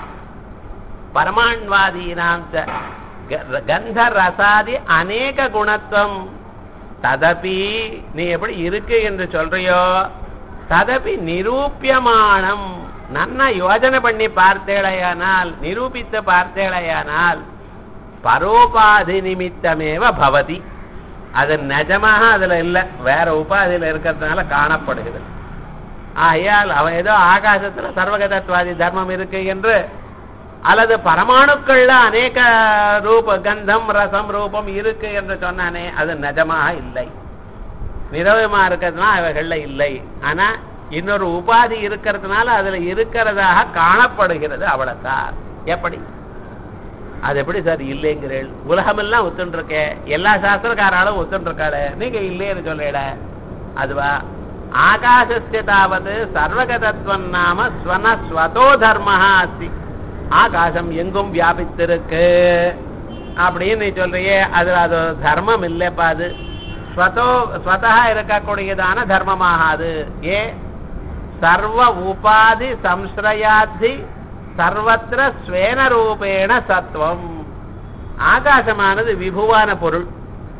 பரமாண்வாதீனாம் ச க- கந்த ரசாதி அநேக குணத்துவம் ததபி நீ எப்படி இருக்கு என்று சொல்றியோ ததபி நிரூபியமானம் நன்னா யோஜனை பண்ணி பார்த்தேளையானால் நிரூபித்து பார்த்தேளையானால் பரோபாதி நிமித்தமேவ பவதி அது நிஜமாக அதுல இல்ல வேற உபாதியில இருக்கிறதுனால காணப்படுகிறது ஆகையால் அவன் ஏதோ ஆகாசத்துல சர்வகதத்வாதி தர்மம் இருக்கு என்று அல்லது பரமாணுக்கள்ல அநேக ரூப கந்தம் ரசம் ரூபம் இருக்கு என்று சொன்னானே அது நிஜமாக இல்லை நிரவயமா இருக்கிறதுனா அவைகள்ல இல்லை ஆனா இன்னொரு உபாதி இருக்கிறதுனால அதுல இருக்கிறதாக காணப்படுகிறது அவ்வளவுதான் எப்படி அது எப்படி சார் இல்லைங்கிறேள் உலகமெல்லாம் ஒத்துன்னு இருக்கே எல்லா சாஸ்திரக்காராலும் ஒத்துன்னு இருக்காளே நீங்க இல்லைன்னு சொல்றீட அதுவா ஆகாசஸ்ய தாவது சர்வகதத்துவம் நாம ஸ்வன ஸ்வதோ தர்மஹா அஸ்தி ஆகாசம் எங்கும் வியாபித்திருக்கு அப்படின்னு நீ சொல்றியே அது அது தர்மம் இல்லப்பா அது ஸ்வதோ ஸ்வதா இருக்கக்கூடியதான தர்மமாகாது ஏ சர்வ உபாதி சம்ஸ்ரயாத்தி சர்வத்திர ஸ்வேன ரூபேண சத்துவம் ஆகாசமானது விபுவான பொருள்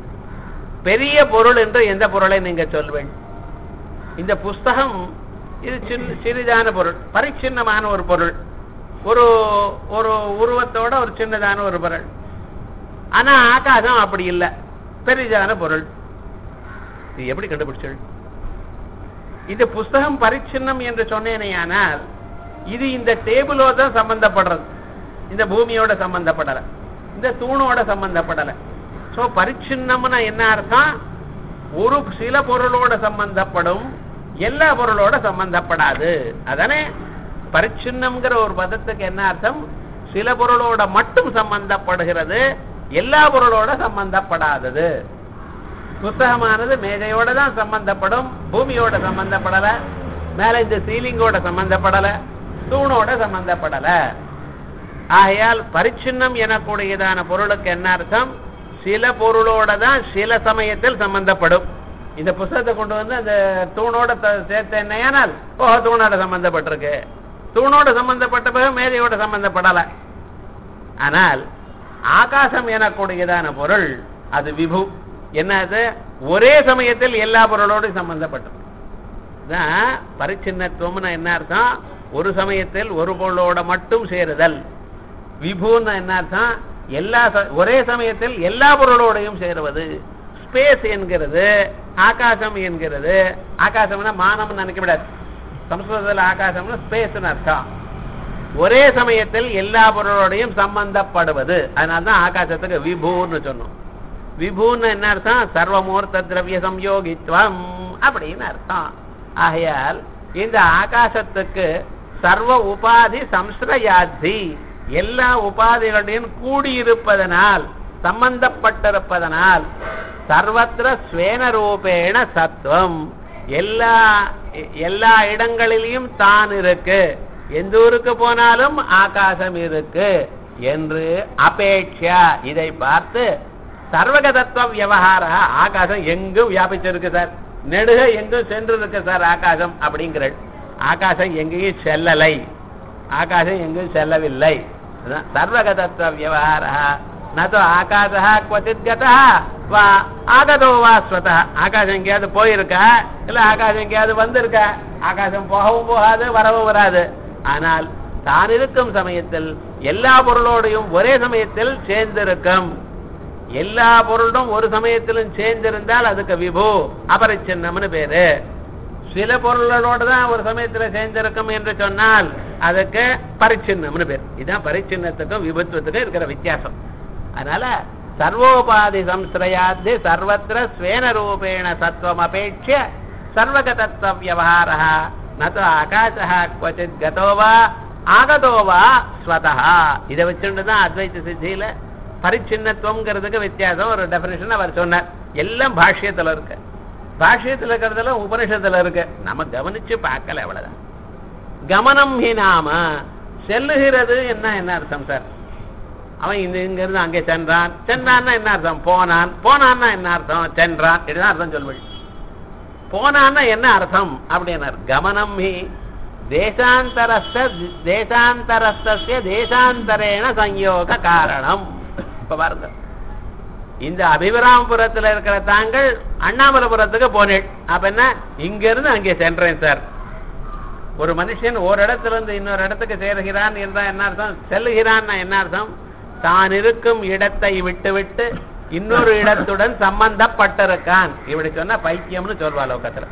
பெரிய பொருள் என்று எந்த பொருளை நீங்க சொல்வேன் இந்த புஸ்தகம் இது சின்ன சிறிதான பொருள் பரிச்சின்னமான ஒரு பொருள் ஒரு ஒரு உருவத்தோட ஒரு சின்னதான ஒரு பொருள் ஆனா ஆகாசம் அப்படி இல்லை பெரிதான பொருள் இது எப்படி கண்டுபிடிச்சல் இந்த புஸ்தகம் பரிச்சின்னம் என்று சொன்னேனேயானால் இது இந்த டேபிளோட தான் சம்பந்தப்படுறது இந்த பூமியோட சம்பந்தப்படல இந்த தூணோட சம்பந்தப்படல சோ பரிச்சின்னம்னா என்ன அர்த்தம் ஒரு சில பொருளோட சம்பந்தப்படும் எல்லா பொருளோட சம்பந்தப்படாது அதானே பரிச்சின்னம்ங்கிற ஒரு பதத்துக்கு என்ன அர்த்தம் சில பொருளோட மட்டும் சம்பந்தப்படுகிறது எல்லா பொருளோட சம்பந்தப்படாதது புஸ்தகமானது மேஜையோட தான் சம்பந்தப்படும் பூமியோட சம்பந்தப்படல மேல இந்த சீலிங்கோட சம்பந்தப்படல தூணோட சம்பந்தப்படல ஆகையால் பரிச்சின்னம் எனக்கூடியதான பொருளுக்கு என்ன அர்த்தம் சில பொருளோட தான் சில சமயத்தில் சம்பந்தப்படும் இந்த புஸ்தகத்தை கொண்டு வந்து அந்த தூணோட த- சேர்த்த என்னையானால் ஓ தூணோட சம்பந்தப்பட்டிருக்கு தூணோட சம்பந்தப்பட்ட பிறகு மேதையோட சம்பந்தப்படல ஆனால் ஆகாசம் எனக்கூடியதான பொருள் அது விபு என்னது ஒரே சமயத்தில் எல்லா பொருளோடும் சம்பந்தப்பட்டது தான் பரிச்சின்னத்துவம்னு என்ன அர்த்தம் ஒரு சமயத்தில் ஒரு பொருளோட மட்டும் சேருதல் விபுன்னு என்ன அர்த்தம் எல்லா ச- ஒரே சமயத்தில் எல்லா பொருளோடையும் சேருவது ஸ்பேஸ் என்கிறது ஆகாசம் என்கிறது ஆகாசம்னா மானம்னு நினைக்க விடாது சம்ஸ்கிருதத்தில் ஆகாசம்னா ஸ்பேஸ்னு அர்த்தம் ஒரே சமயத்தில் எல்லா பொருளோடையும் சம்பந்தப்படுவது அதனால தான் ஆகாசத்துக்கு விபூன்னு சொன்னோம் விபூன்னு என்ன அர்த்தம் சர்வமூர்த்த திரவிய சம்யோகித்வம் அப்படின்னு அர்த்தம் ஆகையால் இந்த ஆகாசத்துக்கு சர்வ உபாதி சம்ஸ்ரயாத்தி எல்லா உபாதிகளையும் கூடியிருப்பதனால் சம்பந்தப்பட்டிருப்பதனால் சர்வத்திர ஸ்வேன ரூபேண சத்துவம் எல்லா எல்லா இடங்களிலும் தான் இருக்கு எந்த ஊருக்கு போனாலும் ஆகாசம் இருக்கு என்று அபேட்சா இதை பார்த்து சர்வகதத்துவ விவகார ஆகாசம் எங்கும் வியாபிச்சிருக்கு சார் நெடுக எங்கும் சென்று இருக்கு சார் ஆகாசம் அப்படிங்கிற ஆகாசம் எங்கேயும் செல்லலை ஆகாசம் எங்கும் செல்லவில்லை அதான் சர்வகதத்துவ விவகார நோ ஆகாசா குவச்சித் கதா வா ஆகதோ வா ஸ்வதா ஆகாசம் எங்கேயாவது போயிருக்கா இல்ல ஆகாசம் எங்கேயாவது வந்திருக்கா ஆகாசம் போகவும் போகாது வரவும் வராது ஆனால் தான் இருக்கும் சமயத்தில் எல்லா பொருளோடையும் ஒரே சமயத்தில் சேர்ந்திருக்கும் எல்லா பொருளும் ஒரு சமயத்திலும் சேர்ந்திருந்தால் அதுக்கு விபு அபரிச்சின்னம்னு பேரு சில பொருளோட தான் ஒரு சமயத்துல சேர்ந்திருக்கும் என்று சொன்னால் அதுக்கு பரிச்சின்னம்னு பேர் இதுதான் பரிச்சின்னத்துக்கும் விபத்துவத்துக்கும் இருக்கிற வித்தியாசம் அதனால சர்வோபாதி சம்ஸ்ரயாத்தி சர்வத்திர ஸ்வேன ரூபேண சத்துவம் அபேட்ச சர்வகதத்துவ வியவஹார நது ஆகாசா குவச்சித் கதோ வா ஆகதோ வா ஸ்வதா இதை வச்சுட்டு தான் அத்வைத்த சித்தியில பரிச்சின்னத்துவங்கிறதுக்கு வித்தியாசம் ஒரு டெபினேஷன் அவர் சொன்னார் எல்லாம் பாஷ்யத்துல இருக்கு பாஷ்யத்துல இருக்கிறதுல உபனிஷத்துல இருக்கு நம்ம கவனிச்சு பார்க்கல அவ்வளவுதான் கமனம் ஹி நாம செல்லுகிறது என்ன என்ன அர்த்தம் சார் அவன் இந்த இங்க இருந்து அங்கே சென்றான் சென்றான்னா என்ன அர்த்தம் போனான் போனான்னா என்ன அர்த்தம் சென்றான் இதுதான் அர்த்தம் சொல்வழி போனான்னா என்ன அர்த்தம் அப்படின்னார் கமனம் ஹி தேசாந்தரஸ்த தேசாந்தரஸ்தஸ்ய தேசாந்தரேன சம்யோக காரணம் இப்ப பாருங்க இந்த அபிராமபுரத்துல இருக்கிற தாங்கள் அண்ணாமலைபுரத்துக்கு போனேன் அப்ப என்ன இங்க இருந்து அங்கே சென்றேன் சார் ஒரு மனுஷன் ஒரு இடத்துல இருந்து இன்னொரு இடத்துக்கு சேருகிறான் என்றால் என்ன அர்த்தம் செல்லுகிறான் என்ன அர்த்தம் தான் இருக்கும் இடத்தை விட்டு விட்டு இன்னொரு இடத்துடன் சம்பந்தப்பட்டிருக்கான் இப்படி சொன்னா பைத்தியம்னு சொல்வா லோகத்துல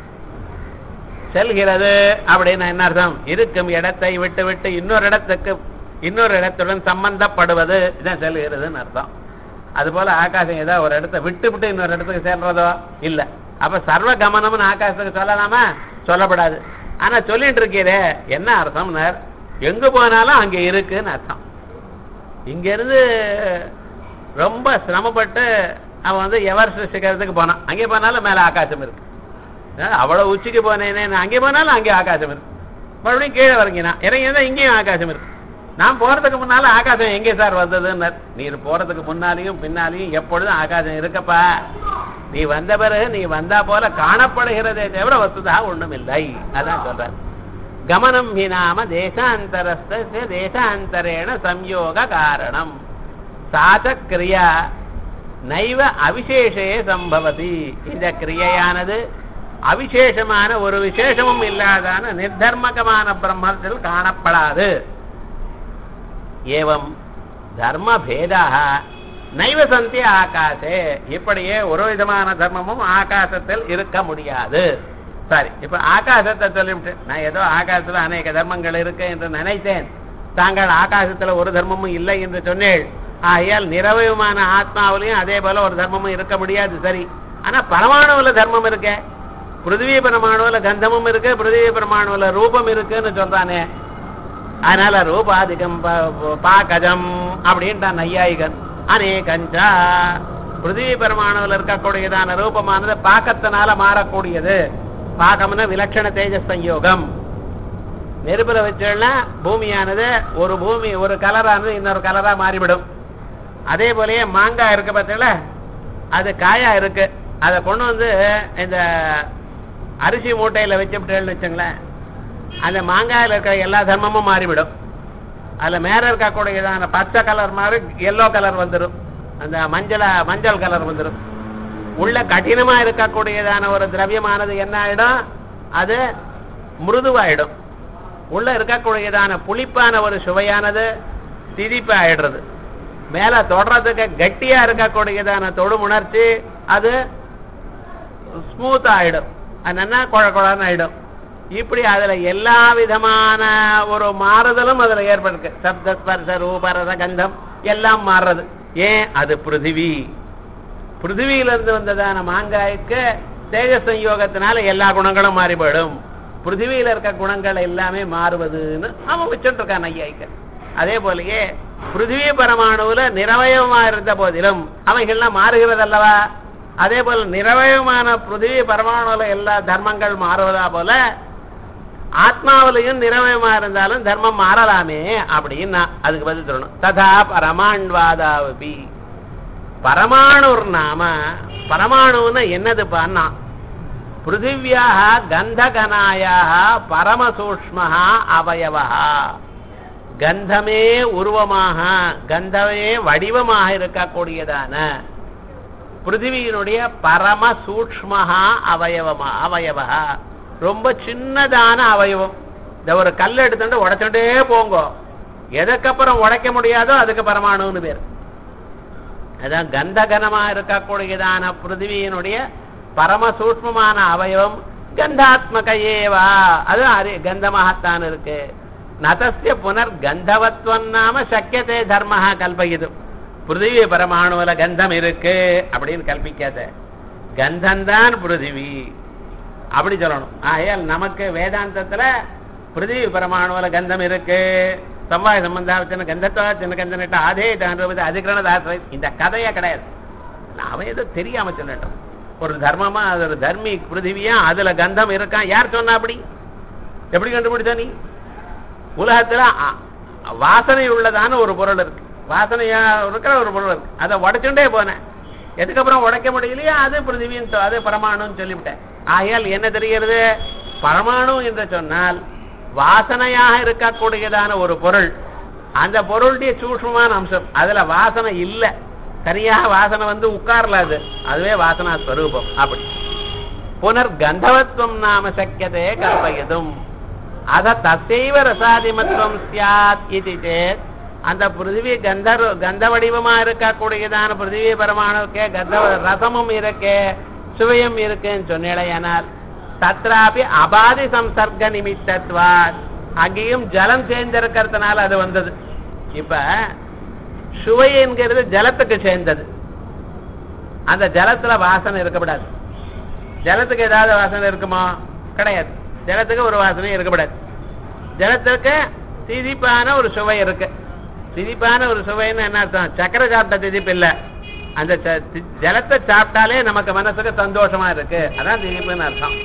செல்கிறது அப்படின்னு என்ன அர்த்தம் இருக்கும் இடத்தை விட்டு விட்டு இன்னொரு இடத்துக்கு இன்னொரு இடத்துடன் சம்பந்தப்படுவது இதான் செல்கிறதுன்னு அர்த்தம் அதுபோல ஆகாசம் ஏதோ ஒரு இடத்த விட்டு விட்டு இன்னொரு இடத்துக்கு சேர்றதோ இல்ல அப்ப சர்வ கமனம்னு ஆகாசத்துக்கு சொல்லலாமா சொல்லப்படாது ஆனா சொல்லிட்டு இருக்கீரே என்ன அர்த்தம்னார் எங்க போனாலும் அங்க இருக்குன்னு அர்த்தம் இங்க இருந்து ரொம்ப சிரமப்பட்டு அவன் வந்து எவரெஸ்ட் சிகரத்துக்கு போனான் அங்கே போனாலும் மேல ஆகாசம் இருக்கு அதாவது அவ்வளவு உச்சிக்கு போனேனே நான் அங்கே போனாலும் அங்கே ஆகாசம் இருக்கு மறுபடியும் கீழே வரங்கினா இறங்கி இருந்தா இங்கேயும் ஆகாசம் இருக்கு நான் போறதுக்கு முன்னால ஆகாசம் எங்கே சார் வந்ததுன்னு நீர் போறதுக்கு முன்னாலையும் பின்னாலையும் எப்பொழுதும் ஆகாசம் இருக்கப்பா நீ வந்த பிறகு நீ வந்தா போல காணப்படுகிறதே தவிர வசுதா ஒண்ணும் இல்லை அதான் சொல்ற கமனம் ஹி நாம தேசாந்தரஸ்த தேசாந்தரேண சம்யோக காரணம் சாத கிரியா நைவ அவிசேஷே சம்பவதி இந்த கிரியையானது அவிசேஷமான ஒரு விசேஷமும் இல்லாதான நிர்தர்மகமான பிரம்மத்தில் காணப்படாது ஏவம் தர்ம பேதாக நைவ சந்தி ஆகாசே இப்படியே ஒரு விதமான தர்மமும் ஆகாசத்தில் இருக்க முடியாது சரி இப்ப ஆகாசத்தை சொல்லிவிட்டு நான் ஏதோ ஆகாசத்துல அநேக தர்மங்கள் இருக்கு என்று நினைத்தேன் தாங்கள் ஆகாசத்துல ஒரு தர்மமும் இல்லை என்று சொன்னேன் ஆகையால் நிறவயமான ஆத்மாவிலையும் அதே போல ஒரு தர்மமும் இருக்க முடியாது சரி ஆனா பரமாணுவுல தர்மம் இருக்க பிருத்திவி பரமாணுவுல கந்தமும் இருக்கு பிருத்திவி பரமாணுவுல ரூபம் இருக்குன்னு சொல்றானே அதனால ரூபாதிகம் ப- பாகஜம் அப்படின்ட்டான் நையாயிகன் அநேகஞ்சா பிருத்திவி பரமாணுவில் இருக்கக்கூடியதான ரூபமானது பாக்கத்தினால மாறக்கூடியது பாகம்னா விலட்சண தேஜஸ் சம்யோகம் நெருப்புல வச்சோம்னா பூமியானது ஒரு பூமி ஒரு கலரானது இன்னொரு கலரா மாறிவிடும் அதே போலயே மாங்காய் இருக்கு பார்த்தீங்களா அது காயா இருக்கு அதை கொண்டு வந்து இந்த அரிசி மூட்டையில வச்சுவிட்டேன்னு வச்சுங்களேன் அந்த மாங்காயில இருக்கிற எல்லா தர்மமும் மாறிவிடும் அதுல மேல இருக்கக்கூடியதான பச்சை கலர் மாதிரி எல்லோ கலர் வந்துடும் அந்த மஞ்சள மஞ்சள் கலர் வந்துடும் உள்ள கடினமா இருக்கக்கூடியதான ஒரு திரவியமானது என்ன ஆயிடும் அது மிருதுவாயிடும் உள்ள இருக்கக்கூடியதான புளிப்பான ஒரு சுவையானது திதிப்பு ஆயிடுறது மேல தொடறதுக்கு கட்டியா இருக்கக்கூடியதான தொடுமுணர்ச்சி அது ஸ்மூத் ஆயிடும் அது நல்லா குழ குழன்னு ஆயிடும் இப்படி அதுல எல்லா விதமான ஒரு மாறுதலும் அதுல ஏற்பட்டிருக்கு சப்த ஸ்பர்ச ரூப ரச கந்தம் எல்லாம் மாறுறது ஏன் அது பிருத்திவி பிருத்திவியில இருந்து வந்ததான மாங்காய்க்கு தேஜ சம்யோகத்தினால எல்லா குணங்களும் மாறி போயிடும் பிருத்திவியில இருக்க குணங்கள் எல்லாமே மாறுவதுன்னு அவன் வச்சுட்டு இருக்கான் ஐயாய்க்கு அதே போலயே பிருத்திவி பரமாணுவுல நிரவயமா இருந்த போதிலும் அவைகள்லாம் மாறுகிறது அல்லவா அதே போல நிரவயமான பிருத்திவி பரமாணுல எல்லா தர்மங்கள் மாறுவதா போல ஆத்மாவிலையும் நிரவயமா இருந்தாலும் தர்மம் மாறலாமே அப்படின்னு அதுக்கு பதில் சொல்லணும் ததா பரமாண்வாதாவபி பரமாணுர் நாம பரமாணுன்னு என்னதுப்பான்னா பிருத்திவியாக கந்தகனாயாக பரமசூஷ்ம அவயவா கந்தமே உருவமாக கந்தமே வடிவமாக இருக்கக்கூடியதான பிருத்திவியினுடைய பரம சூக்மஹா அவயவமா அவயவா ரொம்ப சின்னதான அவயவம் இந்த ஒரு கல் எடுத்துட்டு உடைச்சுட்டே போங்க எதுக்கப்புறம் உடைக்க முடியாதோ அதுக்கு பரமாணுன்னு பேர் அதான் கந்தகனமா இருக்கக்கூடியதான பிருத்திவியினுடைய பரம சூக்மமான அவயவம் கந்தாத்மக ஏவா அது அறி கந்தமாகத்தான் இருக்கு நதஸ்ய புனர் கந்தவத்வம் நாம சக்கியத்தை தர்மஹா கல்பயிது பிருத்திவி பரமாணுல கந்தம் இருக்கு அப்படின்னு கல்பிக்காத கந்தந்தான் பிருத்திவி அப்படி சொல்லணும் ஆகையால் நமக்கு வேதாந்தத்துல பிருத்திவி பரமாணுல கந்தம் இருக்கு சம்வாய சம்பந்தாவச்சன கந்தத்தா சின்ன கந்தனிட்ட அதே தான் அதிகரண தாசரை இந்த கதையே கிடையாது அவன் ஏதோ தெரியாம சொல்லட்டும் ஒரு தர்மமா அது ஒரு தர்மி பிருத்திவியா அதுல கந்தம் இருக்கான் யார் சொன்னா அப்படி எப்படி கண்டுபிடிச்சா நீ உலகத்துல அ- வாசனை உள்ளதான ஒரு பொருள் இருக்கு வாசனையா இருக்கிற ஒரு பொருள் இருக்கு அதை உடைச்சுட்டே போனேன் எதுக்கப்புறம் உடைக்க முடியலையா அது பிருத்திவின்னு சொ- அது பரமாணுன்னு சொல்லிவிட்டேன் ஆகையால் என்ன தெரிகிறது பரமாணு என்று சொன்னால் வாசனையாக இருக்கக்கூடியதான ஒரு பொருள் அந்த பொருளுடைய சூக்ஷ்மமான அம்சம் அதுல வாசனை இல்லை தனியாக வாசனை வந்து உட்கார்ல அது அதுவே வாசனா ஸ்வரூபம் அப்படி புனர் கந்தவத்வம் நாம சக்கியதே கல்பயதும் அத தசைவ ரசாதிமத்துவம் சியாத் இது சேத் அந்த பிருத்திவி கந்த கந்த வடிவமா இருக்கக்கூடியதான பிருத்திவி பரமாணுக்கே கந்த ரசமும் இருக்கே சுவையும் இருக்குன்னு சொன்னேடையானால் தத்ராபி அபாதி சம்சர்க்க நிமித்தத்வா அங்கேயும் ஜலம் சேர்ந்திருக்கிறதுனால அது வந்தது இப்ப சுவை என்கிறது ஜலத்துக்கு சேர்ந்தது அந்த ஜலத்துல வாசனை இருக்கக்கூடாது ஜலத்துக்கு ஏதாவது வாசனை இருக்குமா கிடையாது ஜலத்துக்கு ஒரு வாசனை இருக்கக்கூடாது ஜலத்துக்கு திதிப்பான ஒரு சுவை இருக்கு திதிப்பான ஒரு சுவைன்னு என்ன அர்த்தம் சக்கரை சாப்பிட்ட திதிப்பு இல்ல அந்த ச- தி- ஜலத்தை சாப்பிட்டாலே நமக்கு மனசுக்கு சந்தோஷமா இருக்கு அதான் திதிப்புன்னு அர்த்தம்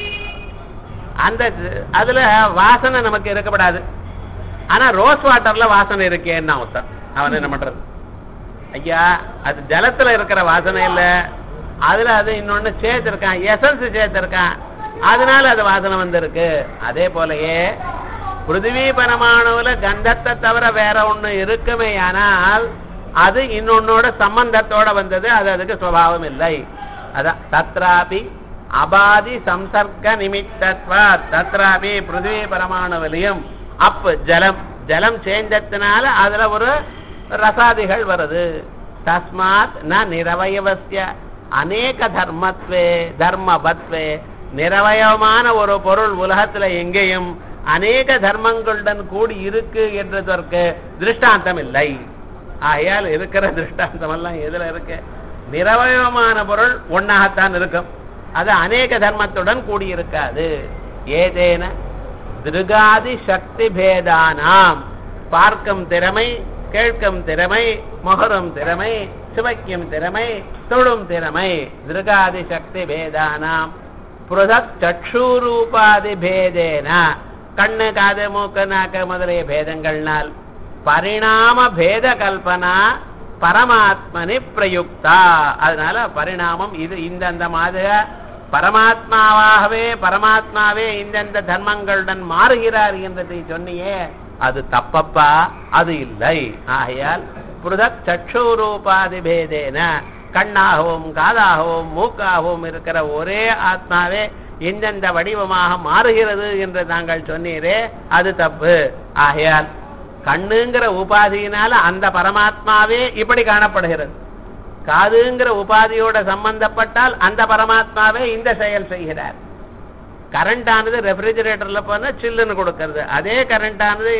அந்த ஜ- அதுல வாசனை நமக்கு இருக்கப்படாது ஆனா ரோஸ் வாட்டர்ல வாசனை இருக்கேன்னு அவன் அவன் என்ன பண்றது ஐயா அது ஜலத்துல இருக்கிற வாசனை இல்ல அதுல அது இன்னொன்னு சேர்த்திருக்கான் எசன்ஸ் சேர்த்திருக்கான் அதனால அது வாசனை வந்திருக்கு அதே போலயே பிருத்திவி பரமாணுல கந்தத்தை தவிர வேற ஒண்ணு இருக்குமே ஆனால் அது இன்னொன்னோட சம்பந்தத்தோட வந்தது அது அதுக்கு சுவாவம் இல்லை அதான் தத்ராபி அபாதி சம்சர்க்க நிமித்தத்வா தத்ராபி பிருத்திவி பரமாணுவிலையும் அப் ஜலம் ஜலம் சேர்ந்ததுனால அதுல ஒரு ரசாதிகள் வருது தஸ்மாத் ந நிரவயவசிய அநேக தர்மத்வே தர்மபத்வே நிரவயமான ஒரு பொருள் உலகத்துல எங்கேயும் அநேக தர்மங்களுடன் கூடி இருக்கு என்றதற்கு திருஷ்டாந்தம் இல்லை ஆகையால் இருக்கிற திருஷ்டாந்தம் எல்லாம் எதுல இருக்கு நிரவயமான பொருள் ஒன்னாகத்தான் இருக்கும் அது அநேக தர்மத்துடன் கூடி இருக்காது ஏதேன திருகாதி சக்தி பேதானாம் பார்க்கும் திறமை கேட்கும் திறமை முகரும் திறமை சுவைக்கும் திறமை தொழும் திறமை திருகாதி சக்தி பேதானாம் புருதக் சக்ஷூரூபாதி பேதேன கண்ணு காது மூக்கு நாக்கு முதலிய பேதங்கள்னால் பரிணாம பேத கல்பனா பரமாத்மனி பிரயுக்தா அதனால பரிணாமம் இது இந்தந்த மாதிரி பரமாத்மாவாகவே பரமாத்மாவே இந்தந்த தர்மங்களுடன் மாறுகிறார் என்றதை சொன்னியே அது தப்பப்பா அது இல்லை ஆகையால் புருதக் சக்ஷூரூபாதி பேதேன கண்ணாகவும் காதாகவும் மூக்காகவும் இருக்கிற ஒரே ஆத்மாவே இந்தந்த வடிவமாக மாறுகிறது என்று தாங்கள் சொன்னீரே அது தப்பு ஆகையால் கண்ணுங்கிற உபாதியினால அந்த பரமாத்மாவே இப்படி காணப்படுகிறது காதுங்கிற உபாதியோட சம்பந்தப்பட்டால் அந்த பரமாத்மாவே இந்த செயல் செய்கிறார் கரண்ட் ஆனது ரெஃப்ரிஜரேட்டர்ல போனா சில்லுன்னு கொடுக்கறது அதே கரண்ட் ஆனது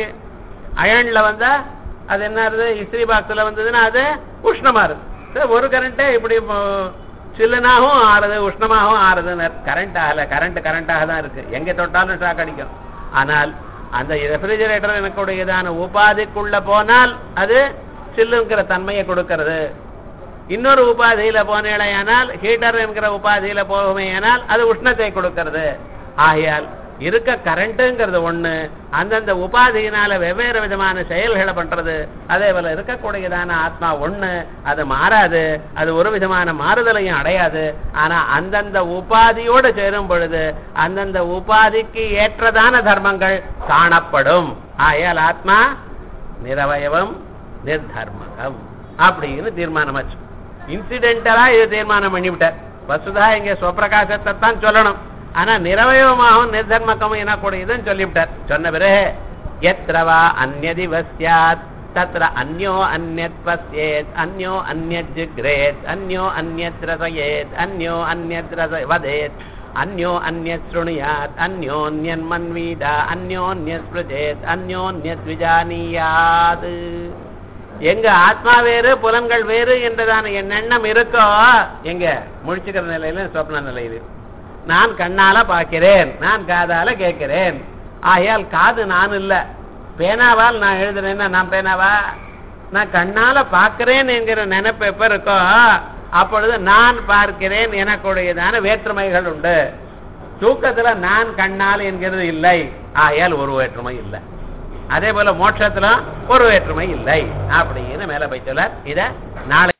அயன்ல வந்தா அது என்ன ஆகுது இஸ்திரி பாக்ஸ்ல வந்ததுன்னா அது உஷ்ணமா இருக்கு சரி, ஒரு கரண்ட்டே இப்படி ம- சில்லுனாகவும் ஆறுது உஷ்ணமாகவும் ஆறுதுன்னு கரண்ட் ஆகல கரண்ட் கரண்டாக தான் இருக்கு எங்க தொட்டாலும் ஷாக் அடிக்கும் ஆனால் அந்த ரெஃப்ரிஜரேட்டர் எனக்குடையதான உபாதிக்குள்ள போனால் அது சில்லுங்கிற தன்மையை கொடுக்கிறது இன்னொரு உபாதியில போனேடையானால் ஹீட்டர் என்கிற உபாதியில போகுமேயானால் அது உஷ்ணத்தை கொடுக்கிறது ஆகையால் இருக்க கரண்ட்டுங்கிறது ஒண்ணு அந்தந்த உபாதியினால வெவ்வேறு விதமான செயல்களை பண்றது அதே போல இருக்கக்கூடியதான ஆத்மா ஒண்ணு அது மாறாது அது ஒரு விதமான மாறுதலையும் அடையாது ஆனா அந்தந்த உபாதியோடு சேரும் பொழுது அந்தந்த உபாதிக்கு ஏற்றதான தர்மங்கள் காணப்படும் ஆகையால் ஆத்மா நிரவயவம் நிர்தர்மகம் அப்படின்னு தீர்மானமாச்சு இன்சிடென்டலா இது தீர்மானம் பண்ணிவிட்டார் வசுதா இங்க சுவப்பிரகாசத்தை தான் சொல்லணும் ஆனா நிரவயமாகவும் நிர்தர்மக்கமும் எனக்கூடியதுன்னு சொல்லிவிட்டார் சொன்ன பிறகு எத்ரவா அந்நதிவ சியாத் தத்ர அந்யோ அந்யத் பஸ்யேத் அந்யோ அந்யத் ஜிக்ரேத் அந்யோ அந்யத் ரசயேத் அந்யோ அந்யத் ரச வதேத் அந்யோ அந்யத் ஸ்ருணுயாத் அந்யோன்யன் மன்வீதா அந்யோன்யத் ஸ்பிருஜேத் அந்யோன்யத் விஜானியாது எங்க ஆத்மா வேறு புலன்கள் வேறு என்றதான என் எண்ணம் இருக்கோ எங்க முழிச்சுக்கிற நிலையில சொப்ன நிலையில நான் கண்ணால பார்க்கிறேன் நான் காதால கேட்கிறேன் ஆகையால் காது நான் இல்ல பேனாவால் நான் எழுதுறேன்னா நான் பேனாவா நான் கண்ணால பார்க்கிறேன் என்கிற நினைப்பு எப்ப இருக்கோ அப்பொழுது நான் பார்க்கிறேன் எனக்குடையதான வேற்றுமைகள் உண்டு தூக்கத்துல நான் கண்ணால் என்கிறது இல்லை ஆகையால் ஒரு வேற்றுமை இல்லை அதே போல மோட்சத்துல ஒரு வேற்றுமை இல்லை அப்படின்னு மேல போய் சொல்ல இத நாளை